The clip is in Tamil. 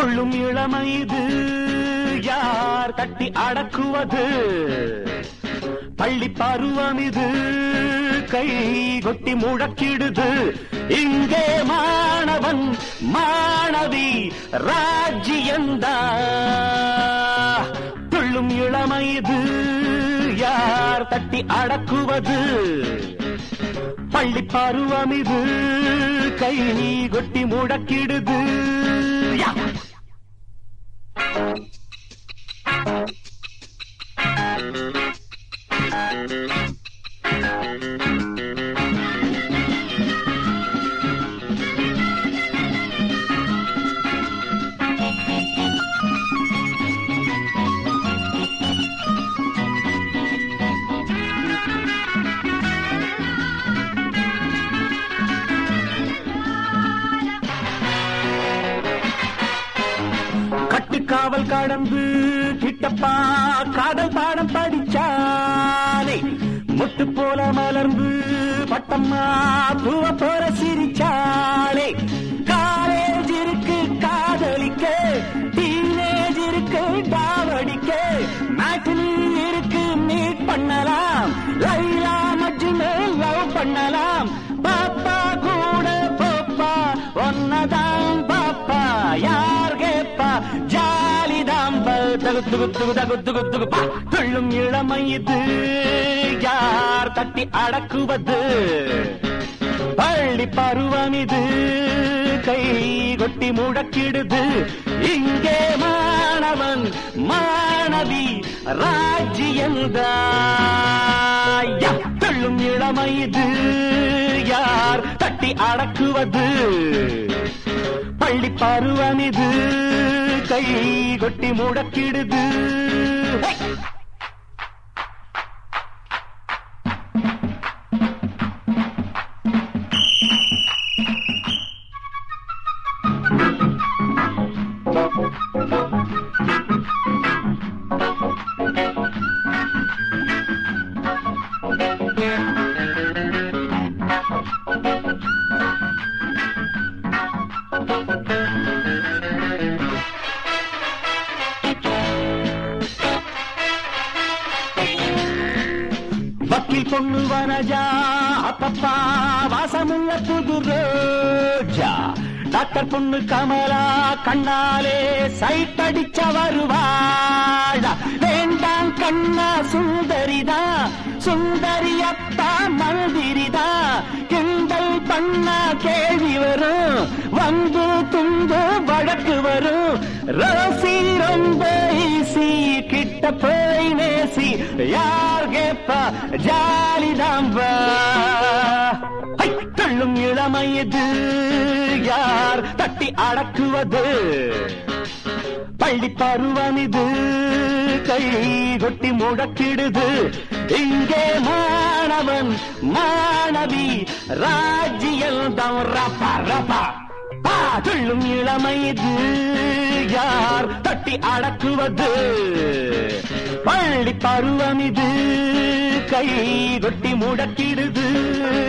துள்ளும் இளமை இது யார் தட்டி அடக்குவது பள்ளி பருவம் இது கை கொட்டி முழக்கிடுது இங்கே மாணவன் மாணவி ராஜ்யந்தா துள்ளும் இளமை இது யார் தட்டி அடக்குவது பள்ளி பருவம் இது கை கொட்டி முடக்கிடுது யா! கட்டுக்காவல் கடந்து கிட்டப்பா காதல் பாடம் படிச்சாலே முட்டு போல மலர்ந்து பட்டம்மா பூவ போல சிரிச்சாலே காலேஜ் இருக்கு காதலிக்க டீனேஜ் இருக்கு டாவடிக்க மேட்டினி இருக்கு மீட் பண்ணலாம் லைலா மஜ்னு லவ் பண்ணலாம் பாப்பா கூட போப்பா ஒன்னதான் பாப்பா யார் கேப்பா ஜாலிதாம் தகு துகு துகு தகு துகு துகு பா துள்ளும் இளமை இது யார் தட்டி அடக்குவது பள்ளி பருவம் இது கை கொட்டி முடக்கிடுது இங்கே மாணவன் மாணவி ராஜ்யந்தாயா துள்ளும் இளமை இது யார் தட்டி அடக்குவது பள்ளி பருவம் இது கை கொட்டி முடக்கிடுது ஹே! வக்கீல் பொண்ணு வனஜா அப்பப்பா வாசமுள்ள புது ரோஜா டாக்டர் பொண்ணு கமலா கண்ணாலே சைட் அடிச்ச வருவாழா வேண்டாம் கண்ணா சுந்தரிதா சுந்தரி அப்பா மந்திரிதா கிண்டல் பண்ணா கேள்வி வரும் வந்து துண்டு வழக்கு வரும் ரோசி ரொம்ப ஈசி கிட்ட போய் நேசி யார் கேப்பா ஜாலிதாம்பா ஹை, தள்ளும் இளமை இது யார் தட்டி அடக்குவது பள்ளி பருவம் இது கை கொட்டி முடக்கிடுது இங்கே மாணவன் மாணவி ராஜ்யம் தான் ரப்பா ரப்பா பா துள்ளும் இளமை இது யார் தட்டி அடக்குவது பள்ளி பருவம் இது கை கொட்டி முடக்கிடுது